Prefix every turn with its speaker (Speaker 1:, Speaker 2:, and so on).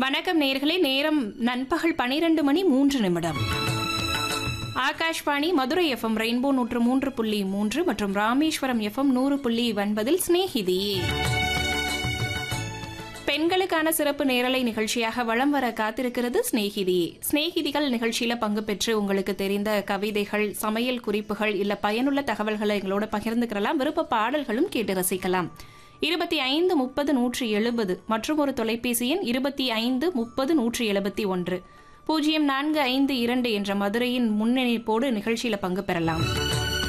Speaker 1: வணக்கம் நேர்களே நேரம் நண்பகல் பனிரெண்டு மணி மூன்று நிமிடம் ஆகாஷ்வாணி மதுரை எஃப்எம் ரெயின்போ நூற்று மூன்று புள்ளி மூன்று மற்றும் ராமேஸ்வரம் எஃப்எம் நூறு புள்ளி ஒன்பதில் சிநேகிதியே பெண்களுக்கான சிறப்பு நேரலை நிகழ்ச்சியாக வலம் வர காத்திருக்கிறது சிநேகிதியே சிநேகிதிகள் நிகழ்ச்சியில பங்கு பெற்று உங்களுக்கு தெரிந்த கவிதைகள் சமையல் குறிப்புகள் இல்ல பயனுள்ள தகவல்களை எங்களோட பகிர்ந்துக்கிறலாம் விருப்ப பாடல்களும் கேட்டு ரசிக்கலாம் இருபத்தி ஐந்து முப்பது நூற்றி எழுபது மற்றும் ஒரு தொலைபேசி எண் இருபத்தி ஐந்து முப்பது நூற்றி எழுபத்தி ஒன்று பூஜ்ஜியம் நான்கு ஐந்து இரண்டு என்ற மதுரையின் முன்னிணைப்போடு நிகழ்ச்சியில பங்கு பெறலாம்